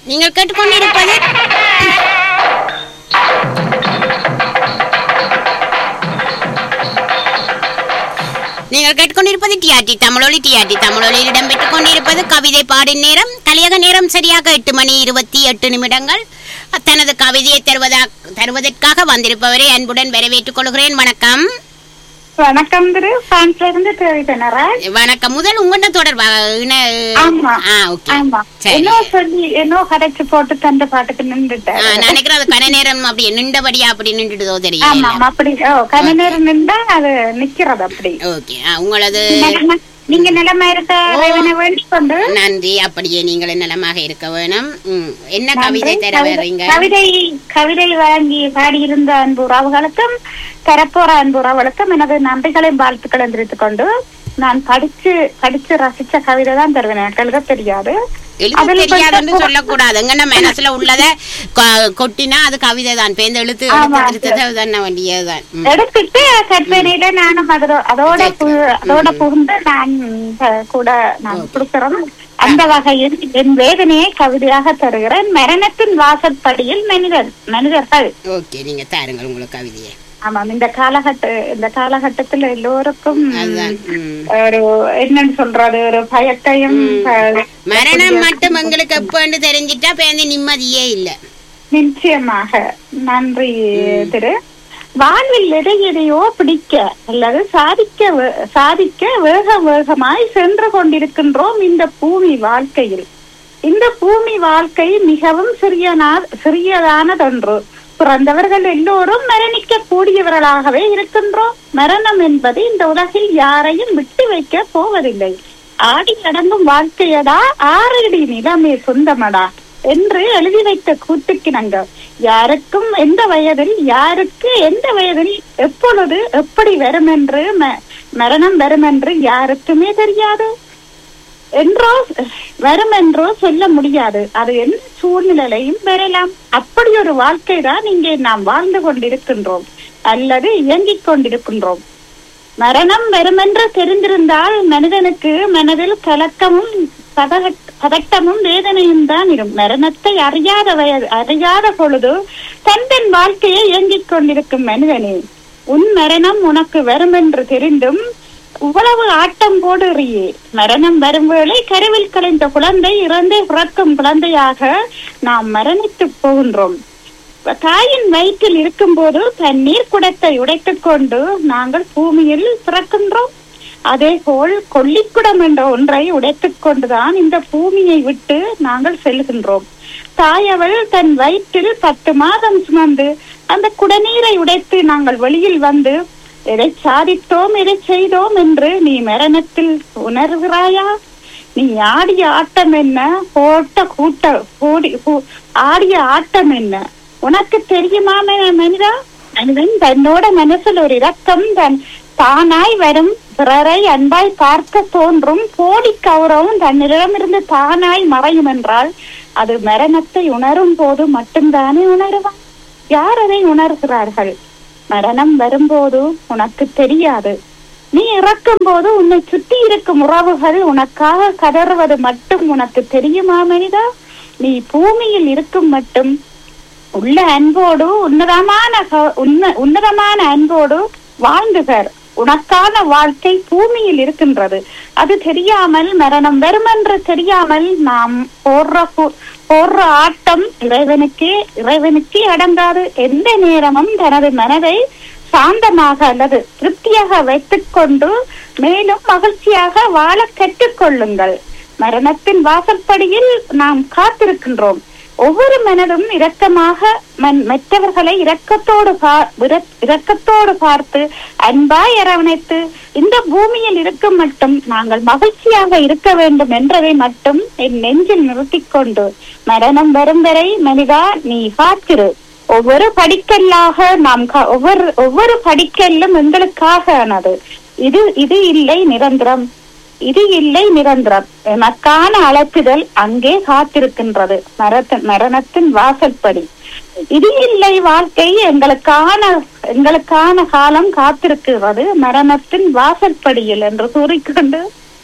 நீங்கள் கேட்டுக்கொண்டிருப்பது நீங்கள் கேட்டுக்கொண்டிருப்பது டிஆர்டி தமிழொலி டிஆர்டி தமிழொலியில் இடம்பெற்றுக் கொண்டிருப்பது கவிதை பாடும் நேரம் கலியக நேரம் சரியாக எட்டு மணி இருபத்தி எட்டு நிமிடங்கள் தனது கவிதையை தருவதா தருவதற்காக வந்திருப்பவரை அன்புடன் வரவேற்றுக் கொள்கிறேன் வணக்கம் வணக்கம் திரு பிரான்ஸ்ல இருந்து தேவைப்பனரா வணக்கம் முதல் உங்கள்கிட்ட தொடர்பா இன- ஆமா ஆ ஓகே ஆமா சரி என்ன சொல்லி என்ன கடைச்சு போட்டு தந்த பாட்டுக்கு ஆ, நின்றுட்டேன் நான் நினைக்கிறேன் அது கன நேரம் அப்படி நின்றபடியா அப்படி நின்றுடுதோ ஆமா தெரியல ஆமா, அப்படி ஓ கன நேரம் நின்றா அது நிக்கிறது அப்படி ஓகே ஆ, உங்களது நிலைமை- நீங்க நிலைமை இருக்க இறைவனை வேண்டிக் கொண்டு நன்றி அப்படியே நீங்கள் நலமாக இருக்க வேணும் ம், என்ன கவிதை தர கவிதை- வர்றீங்க கவிதை கவிதை வழங்கி பாடியிருந்த அன்பு உறவுகளுக்கும் தரப்போற அன்பு உறவுகளுக்கும் எனது நன்றிகளையும் வாழ்த்துக்களையும் தெரிவித்துக் கொண்டு நான் படிச்சு படிச்சு ரசிச்ச கவிதை தான் தருவேன் எனக்கு எழுத தெரியாது எழுத அதுல தெரியாதுன்னு கொஞ்சம் சொல்லக்கூடாது எங்கன்னா மனசுல உள்ளத கொ- கொட்டினா அது கவிதை தான் பேருந்து எழுத்து ஆமா, எழுத்து திருத்தத தானே வேண்டியதுதான் ம். எடுத்துட்டு கற்பனையில நானும் அதோ- அதோட பு- அதோட புகுந்து நான் அஹ், கூட நான் கொடுக்கிறோம் அந்த வகையில் என் வேதனையை கவிதையாக தருகிறேன் மரணத்தின் வாசற்படியில் மனிதர் மனிதர்கள் ஓகே நீங்க தாருங்கள் உங்களுக்கு கவிதையை ஆமாம் இந்த காலகட்ட இந்த காலகட்டத்துல எல்லோருக்கும் அதுதான் ம். ஒரு என்னன்னு சொல்றது ஒரு பயத்தையும் அஹ், மரணம் மட்டும் எங்களுக்கு எப்பன்னு தெரிஞ்சிட்டா பேருந்து நிம்மதியே இல்ல நிச்சயமாக நன்றி திரு வாழ்வில் எதை எதையோ பிடிக்க அல்லது சாதிக்க வே- சாதிக்க வேக வேகமாய் சென்று கொண்டிருக்கின்றோம் இந்த பூமி வாழ்க்கையில் இந்த பூமி வாழ்க்கை மிகவும் சிறியனா சிறியதானதொன்று பிறந்தவர்கள் எல்லோரும் மரணிக்க கூடியவர்களாகவே இருக்கின்றோம் மரணம் என்பது இந்த உலகில் யாரையும் விட்டு வைக்க போவதில்லை ஆடி அடங்கும் வாழ்க்கையடா ஆறடி நிலமே சொந்தமடா என்று எழுதி வைத்த கூட்டுக்கிணங்க யாருக்கும் எந்த வயதில் யாருக்கு எந்த வயதில் எப்பொழுது எப்படி வரும் என்று ம- மரணம் வரும் என்று யாருக்குமே தெரியாது என்றோ வரும் என்றோ சொல்ல முடியாது அது எந்த சூழ்நிலையும் வரலாம் அப்படி ஒரு வாழ்க்கை தான் இங்கே நாம் வாழ்ந்து கொண்டிருக்கின்றோம் அல்லது இயங்கிக் கொண்டிருக்கின்றோம் மரணம் வெறுமென்று தெரிந்திருந்தால் மனிதனுக்கு மனதில் கலக்கமும் பதகட்- பதட்டமும் வேதனையும் தான் இரும் மரணத்தை அறியாத வயது அறியாத பொழுது தன் தன் வாழ்க்கையை இயங்கிக் கொண்டிருக்கும் மனிதனே உன் மரணம் உனக்கு வருமென்று தெரிந்தும் இவ்வளவு ஆட்டம் போடுறியே மரணம் வரும் வேளை கருவில் கலைந்த குழந்தை இறந்தே பிறக்கும் குழந்தையாக நாம் மரணித்து போகின்றோம் தாயின் வயிற்றில் இருக்கும்போது தண்ணீர் குடத்தை உடைத்துக் கொண்டு நாங்கள் பூமியில் பிறக்கின்றோம் அதே போல் கொல்லிக்குடம் என்ற ஒன்றை உடைத்துக் கொண்டுதான் இந்த பூமியை விட்டு நாங்கள் செல்கின்றோம் தாயவள் தன் வயிற்றில் பத்து மாதம் சுமந்து அந்த குடநீரை உடைத்து நாங்கள் வெளியில் வந்து எதை சாதித்தோம் எதை செய்தோம் என்று நீ மரணத்தில் உணர்கிறாயா நீ ஆடிய ஆட்டம் என்ன போட்ட கூட்ட கூடி கூ- ஆடிய ஆட்டம் என்ன உனக்கு தெரியுமா ம- மனிதா மனிதன் தன்னோட மனசில் ஒரு இரக்கம் தன் தானாய் வரும் பிறரை அன்பாய் பார்க்க தோன்றும் போடி கௌரவம் தன்னிடமிருந்து தானாய் மறையும் என்றால் அது மரணத்தை உணரும் போது மட்டும்தானே உணருவான் யார் அதை உணர்கிறார்கள் மரணம் வரும்போது உனக்கு தெரியாது நீ இறக்கும் போது உன்னை சுற்றி இருக்கும் உறவுகள் உனக்காக கதறுவது மட்டும் உனக்கு தெரியுமா மனிதா நீ பூமியில் இருக்கும் மட்டும் உள்ள அன்போடு உன்னதமான க- உன்ன- உன்னதமான அன்போடு வாழ்ந்துகர் உனக்கான வாழ்க்கை பூமியில் இருக்கின்றது அது தெரியாமல் மரணம் வெறுமென்று தெரியாமல் நாம் போடுற கு- போடுற ஆட்டம் இறைவனுக்கே இறைவனுக்கே அடங்காது எந்த நேரமும் தனது மனதை சாந்தமாக அல்லது திருப்தியாக வைத்துக் கொண்டு மேலும் மகிழ்ச்சியாக வாழ கற்றுக்கொள்ளுங்கள் மரணத்தின் வாசற்படியில் நாம் காத்திருக்கின்றோம் ஒவ்வொரு மனதும் இரக்கமாக மன்- மற்றவர்களை இரக்கத்தோடு பா- இர- இரக்கத்தோடு பார்த்து அன்பாய் அரவணைத்து இந்த பூமியில் இருக்கும் மட்டும் நாங்கள் மகிழ்ச்சியாக இருக்க வேண்டும் என்றதை மட்டும் என் நெஞ்சில் நிறுத்திக் கொண்டு மரணம் வரும் வரை மனிதா நீ காத்திரு ஒவ்வொரு படிக்கல்லாக நாம் கா- ஒவ்வொரு ஒவ்வொரு படிக்கல்லும் எங்களுக்காக ஆனது இது இது இல்லை நிரந்தரம் இது இல்லை நிரந்தரம் எமக்கான அழைப்புதல் அங்கே காத்திருக்கின்றது மரத்த- மரணத்தின் வாசற்படி இது இல்லை வாழ்க்கை எங்களுக்கான எங்களுக்கான காலம் காத்திருக்கிறது மரணத்தின் வாசற்படியில் என்று கூறிக்கொண்டு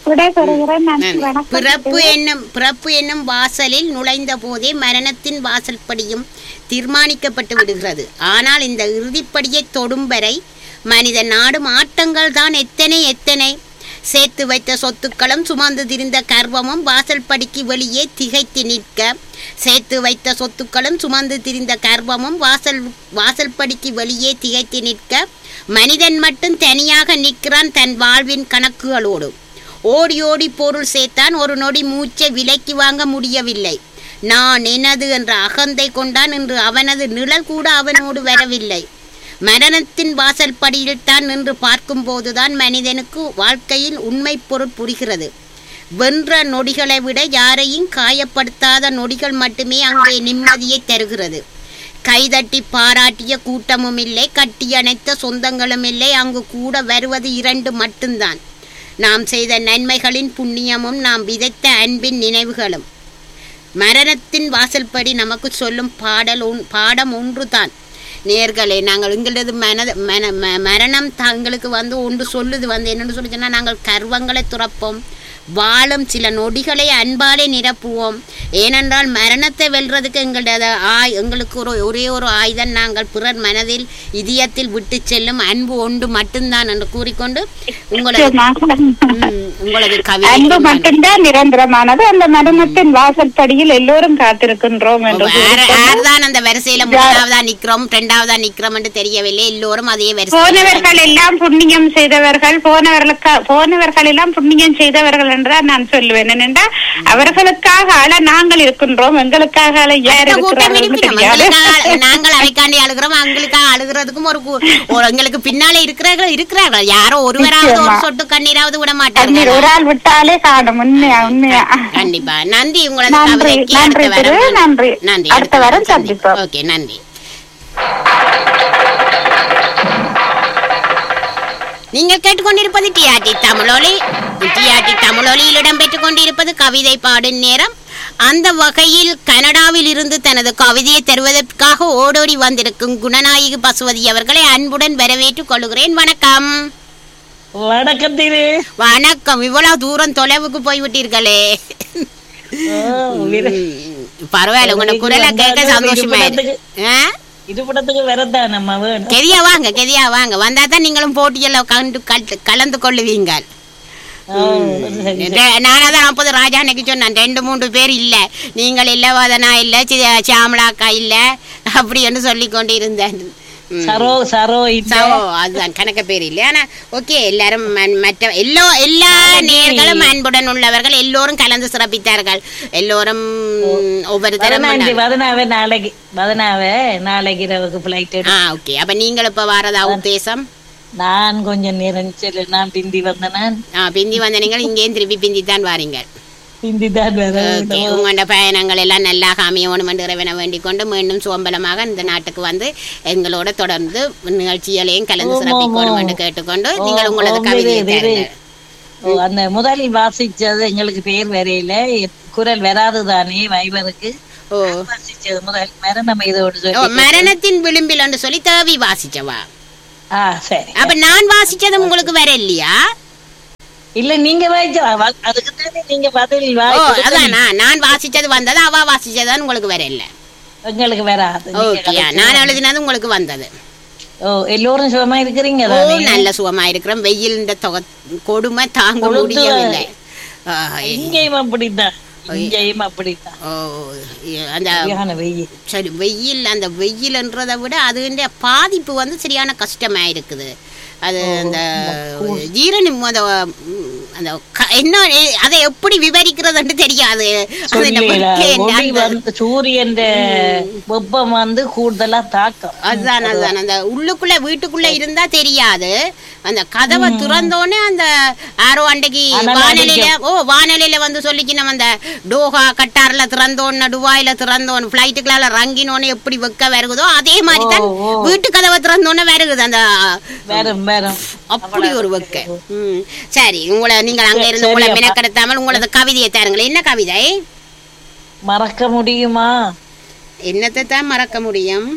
விடைபெறுகிறேன் நன்றி நன்றி. வணக்கம் பிறப்பு என்னும் பிறப்பு என்னும் வாசலில் நுழைந்த போதே மரணத்தின் வாசல்படியும் தீர்மானிக்கப்பட்டு விடுகிறது ஆனால் இந்த இறுதிப்படியை தொடும் வரை மனித நாடும் ஆட்டங்கள் தான் எத்தனை எத்தனை சேர்த்து வைத்த சொத்துக்களும் சுமந்து திரிந்த கர்வமும் வாசல்படிக்கு வெளியே திகைத்து நிற்க சேர்த்து வைத்த சொத்துக்களும் சுமந்து திரிந்த கர்வமும் வாசல் வாசல்படிக்கு வெளியே திகைத்து நிற்க மனிதன் மட்டும் தனியாக நிற்கிறான் தன் வாழ்வின் கணக்குகளோடு ஓடி ஓடி பொருள் சேர்த்தான் ஒரு நொடி மூச்சை விலைக்கு வாங்க முடியவில்லை நான் எனது என்ற அகந்தை கொண்டான் என்று அவனது நிழல் கூட அவனோடு வரவில்லை மரணத்தின் வாசல் படியில் தான் நின்று பார்க்கும்போதுதான் மனிதனுக்கு வாழ்க்கையில் உண்மை பொருள் புரிகிறது வென்ற நொடிகளை விட யாரையும் காயப்படுத்தாத நொடிகள் மட்டுமே அங்கே நிம்மதியை தருகிறது கைதட்டி பாராட்டிய கூட்டமும் இல்லை கட்டி அணைத்த சொந்தங்களும் இல்லை அங்கு கூட வருவது இரண்டு மட்டும்தான் நாம் செய்த நன்மைகளின் புண்ணியமும் நாம் விதைத்த அன்பின் நினைவுகளும் மரணத்தின் வாசல்படி நமக்கு சொல்லும் பாடல் ஒன் பாடம் ஒன்றுதான் நேர்களே நாங்கள் எங்களது மனது மன ம- மரணம் தங்களுக்கு வந்து ஒன்று சொல்லுது வந்து என்னன்னு சொல்லி சொன்னால் நாங்கள் கர்வங்களை துறப்போம் வாழும் சில நொடிகளை அன்பாலே நிரப்புவோம் ஏனென்றால் மரணத்தை வெல்றதுக்கு எங்களது ஆய் எங்களுக்கு ஒரு ஒரே ஒரு ஆயுதம் நாங்கள் பிறர் மனதில் இதயத்தில் விட்டு செல்லும் அன்பு ஒன்று மட்டும்தான் என்று கூறிக்கொண்டு உங்களது நிச்சயமாக. ம், உங்களது கவிதை அன்பு மட்டும்தான் நிரந்தரமானது அந்த மரணத்தின் வாசற்படியில் எல்லோரும் காத்திருக்கின்றோம் என்று கூறிக்கொண்டு யார்தான் அந்த வரிசையில முதலாவதா நிக்கிறோம் ரெண்டாவதா நிக்கிறோம் என்று தெரியவில்லை எல்லோரும் அதே வரிசை போனவர்கள் எல்லாம் புண்ணியம் செய்தவர்கள் போனவர்களுக்கு போனவர்கள் எல்லாம் புண்ணியம் செய்தவர்கள் என்றுதான் நான் சொல்லுவேன் என்னென்றா அவர்களுக்காக அழ நாங்கள் இருக்கின்றோம் எங்களுக்காக அழ யார் அடுத்த கூட்டம் இருக்கிறார்கள் இருப்பினும் தெரியாது எங்களுக்காக நாங்கள் அவைக்காண்டி அழுகிறோம் அவங்களுக்காக அழுகிறதுக்கும் ஒரு கு- ஒரு எங்களுக்கு பின்னாலே இருக்கிறார்கள் இருக்கிறார்கள் யாரோ ஒருவராவது ஒரு நிச்சயமா. சொட்டு கண்ணீராவது விட தண்ணீர் மாட்டார்கள் ஒரு ஆள் விட்டாலே காணும் உண்மையா உண்மையா கண்டிப்பா நன்றி உங்களது நன்றி, கவிதைக்கு நன்றி அடுத்த திரு, வாரம் நன்றி. நன்றி அடுத்த வாரம் சந்திப்போம். ஓகே நன்றி நீங்கள் கேட்டுக்கொண்டிருப்பது டிஆர்டி தமிழொலி டிஆர்டி தமிழொலியில் இடம்பெற்றுக் கொண்டிருப்பது கவிதை பாடும் நேரம் அந்த வகையில் கனடாவில் இருந்து தனது கவிதையை தருவதற்காக ஓடோடி வந்திருக்கும் குணநாயகி பசுவதி அவர்களை அன்புடன் வரவேற்றுக் கொள்கிறேன் வணக்கம் வணக்கம் திரு வணக்கம் இவ்வளவு தூரம் தொலைவுக்கு போய்விட்டீர்களே விர- ம், பரவாயில்ல உங்களோட குரலை கேட்க சந்தோஷமா இருக்கு ஆ? இருப்பிடத்துக்கு வரதான் நம்ம வேணும் கெதியா வாங்க கெதியா வாங்க வந்தா தான் நீங்களும் போட்டியில கண்டு கல்- கலந்து கொள்ளுவீங்க ஆ, சரி, சரி. நானா தான் அப்போது ராஜா அன்னைக்கு சொன்னேன் ரெண்டு மூன்று பேர் இல்ல நீங்கள் இல்ல வதனா இல்ல சி- சியாமளாக்கா இல்ல அப்படி என்று சொல்லி கொண்டு இருந்தேன் ம். சரோ சரோ இல்ல சோ, அதுதான் கணக்க பேர் இல்லை ஆனா ஓகே எல்லாரும் மன்- மற்ற எல்லோ எல்லா நேர்களும் அன்புடன் உள்ளவர்கள் எல்லோரும் கலந்து சிறப்பித்தார்கள் எல்லோரும் ஒவ்வொரு தரம் பதினாஞ்சு பதினாவே நாளைக்கு பதினாவே நாளைக்கு இரவுக்கு பிளைட் ஆ ஓகே அப்ப நீங்கள் இப்ப வரதா உத்தேசம் நான் கொஞ்சம் நேரம் செல்லு நான் பிந்தி வந்த நான் ஆ பிந்தி வந்த நீங்கள் இங்கேயும் திருப்பி பிந்தி தான் வாரீங்க பிந்தி தான் வர ஓகே உங்களோட பயணங்கள் எல்லாம் நல்லா அமையணும் என்று இறைவனை வேண்டிக் கொண்டு மீண்டும் சோம்பலமாக இந்த நாட்டுக்கு வந்து எங்களோட தொடர்ந்து நிகழ்ச்சிகளையும் கலந்து சிறப்பிக்கணும் என்று கேட்டுக்கொண்டு நீங்கள் உங்களது ஓ, கவிதையை விரு, விரு. தாருங்கள். ஓ, அந்த முதலில் வாசிச்சது எங்களுக்கு பேர் வரையில குரல் வராது தானே வைவருக்கு ஓ வாசிச்சது முதல் மரணம் இது ஒன்று ஓ சொல்லி மரணத்தின் விளிம்பில் என்று சொல்லி தேவி வாசிச்சவா ஆ சரி அப்ப நான் வாசிச்சது உங்களுக்கு வேற இல்லையா இல்ல நீங்க வாய்ச்சா அதுக்கு தானே நீங்க பதில் ஓ வாய் அதானா நான் வாசிச்சது வந்தது அவ வாசிச்சதான் உங்களுக்கு வேற இல்ல உங்களுக்கு வராது நீங்க ஓகே நான் எழுதினது உங்களுக்கு வந்தது ஓ எல்லோரும் சுகமா இருக்கிறீங்க ஓ தானே நல்ல சுகமா இருக்கிறோம் வெயில் இந்த தொகை கொடுமை தாங்க கொளுத்து முடியவில்லை ஆ, இங்கேயும் அப்படித்தான் இங்கேயும் அப்படித்தான் ஓ அந்த சரியான வெயில் சரி வெயில் அந்த வெயில்ன்றதை விட அதுன்ற பாதிப்பு வந்து சரியான கஷ்டமா இருக்குது அது அந்த ஜீரணி அந்த ம், அந்த க- என்ன எ- அதை எப்படி விவரிக்கிறதுன்னு தெரியாது அது நம்ம சொல்லிடல. அந்த- ஒளி வந்து சூரியன் வெப்பம் வந்து கூடுதலா தாக்கம் அதுதான் அதுதான் அந்த உள்ளுக்குள்ள வீட்டுக்குள்ள இருந்தா தெரியாது அந்த கதவை திறந்தோடனே அந்த ஆரோ அன்றைக்கு அனல் வானிலையில ஓ வானிலையில வந்து சொல்லிச்சு நம்ம அந்த டோஹா கட்டார்ல திறந்தோன்னு டுபாயில திறந்தோன்னு பிளைட்டுக்குள்ள ரங்கினோன்னு எப்படி வெக்க வருகுதோ அதே மாதிரி தான் ஓ, ஓ. வீட்டு கதவை திறந்தோன்னு வருகுது அந்த வேறும் வேறும் அப்படி ஒரு வெக்க ம் சரி உங்களை நீங்கள் அங்க இருந்து உங்களை சரி, அப்பா. மெனக்கெடுத்தாமல் உங்களது கவிதையை தாருங்களேன் என்ன கவிதை மறக்க முடியுமா என்னத்தை தான் மறக்க முடியும்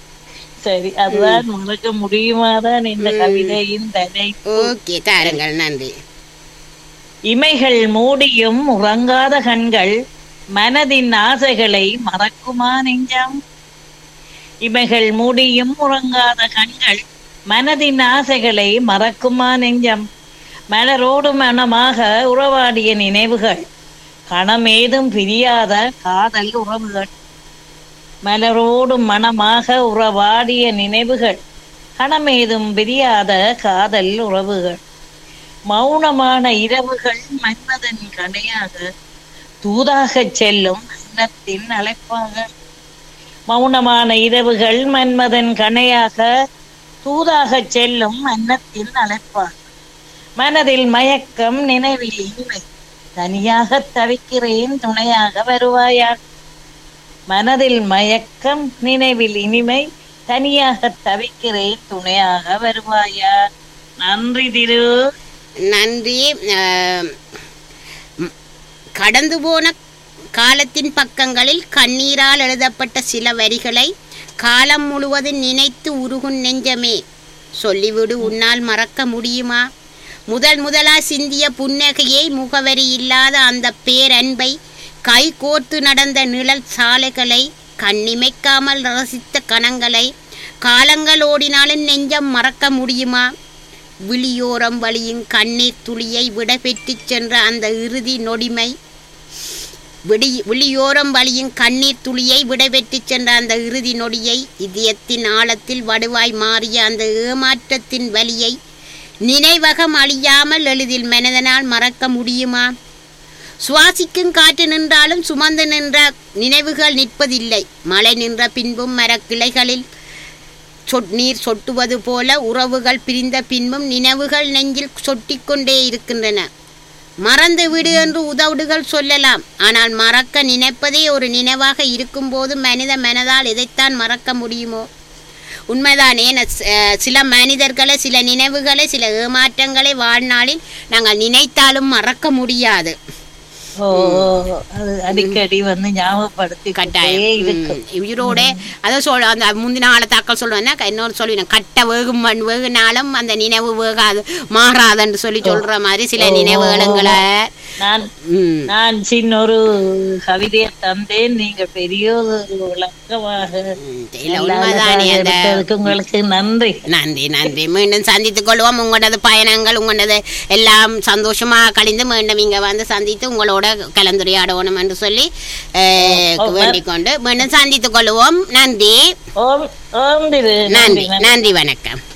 சரி அதுதான் மறக்க முடியுமா தான் இந்த கவிதையின் தலை ஓகே தாருங்கள் நன்றி இமைகள் மூடியும் உறங்காத கண்கள் மனதின் ஆசைகளை மறக்குமா நெஞ்சம் இமைகள் மூடியும் உறங்காத கண்கள் மனதின் ஆசைகளை மறக்குமா நெஞ்சம் மலரோடு மனமாக உறவாடிய நினைவுகள் கணமேதும் பிரியாத காதல் உறவுகள் மலரோடு மனமாக உறவாடிய நினைவுகள் கணமேதும் பிரியாத காதல் உறவுகள் மௌனமான இரவுகள் மன்மதன் கடையாக தூதாகச் செல்லும் அன்னத்தின் அழைப்பாக மௌனமான இரவுகள் மன்மதன் கணையாக தூதாகச் செல்லும் அன்னத்தின் அழைப்பாக மனதில் மயக்கம் நினைவில் இன்மை தனியாக தவிக்கிறேன் துணையாக வருவாயா மனதில் மயக்கம் நினைவில் இனிமை தனியாக தவிக்கிறேன் துணையாக வருவாயா நன்றி திரு நன்றி அஹ், ம், கடந்து போன காலத்தின் பக்கங்களில் கண்ணீரால் எழுதப்பட்ட சில வரிகளை காலம் முழுவதும் நினைத்து உருகும் நெஞ்சமே சொல்லிவிடு உன்னால் மறக்க முடியுமா முதல் முதலா சிந்திய புன்னகையை முகவரி இல்லாத அந்த பேரன்பை கை கோர்த்து நடந்த நிழல் சாலைகளை கண்ணிமைக்காமல் ரசித்த கணங்களை காலங்கள் ஓடினாலும் நெஞ்சம் மறக்க முடியுமா விழியோரம் வழியும் கண்ணீர் துளியை விட பெற்றுச் சென்ற அந்த இறுதி நொடிமை விடி விழியோரம் வழியும் கண்ணீர் துளியை விடைபெற்றுச் சென்ற அந்த இறுதி நொடியை இதயத்தின் ஆழத்தில் வடுவாய் மாறிய அந்த ஏமாற்றத்தின் வலியை நினைவகம் அழியாமல் எளிதில் மனதனால் மறக்க முடியுமா சுவாசிக்கும் காற்று நின்றாலும் சுமந்து நின்ற நினைவுகள் நிற்பதில்லை மழை நின்ற பின்பும் மரக்கிளைகளில் சொட் நீர் சொட்டுவது போல உறவுகள் பிரிந்த பின்பும் நினைவுகள் நெஞ்சில் சொட்டிக்கொண்டே இருக்கின்றன மறந்து விடு என்று உதவுடுகள் சொல்லலாம் ஆனால் மறக்க நினைப்பதே ஒரு நினைவாக இருக்கும்போது மனித மனதால் இதைத்தான் மறக்க முடியுமோ உண்மைதானே ந- ஸ்- அஹ் சில மனிதர்களை சில நினைவுகளை சில ஏமாற்றங்களை வாழ்நாளில் நாங்கள் நினைத்தாலும் மறக்க முடியாது ஓ அது அடிக்கடி வந்து ஞாபகப்படுத்தி கட்டாயம் இருக்கும் ம். உயிரோட அதை சொல் அந்த முந்தின ஆளை தாக்கல் சொல்லுவேன்னா இன்னொரு சொல்லுவேன் கட்ட வேகும் மண் வேகுனாலும் அந்த நினைவு வேகாது மாறாதுன்னு சொல்லி சொல்ற மாதிரி சில நினைவுகளுங்களை நான் ம் நான் சின்ன ஒரு கவிதையை தந்தேன் நீங்க பெரிய ஒரு விளக்கமாக ம், இல்ல உண்மைதானே அந்த எடுத்ததுக்கு உங்களுக்கு நன்றி நன்றி நன்றி மீண்டும் சந்தித்துக் கொள்வோம் உங்களது பயணங்கள் உங்களது எல்லாம் சந்தோஷமா கழிந்து மீண்டும் இங்க வந்து சந்தித்து உங்களோட கலந்துரையாடணும் என்று சொல்லி அஹ், வேண்டிக் கொண்டு மீண்டும் சந்தித்துக் கொள்வோம் நன்றி ஓம் ஓம் திரு நன்றி நன்றி வணக்கம்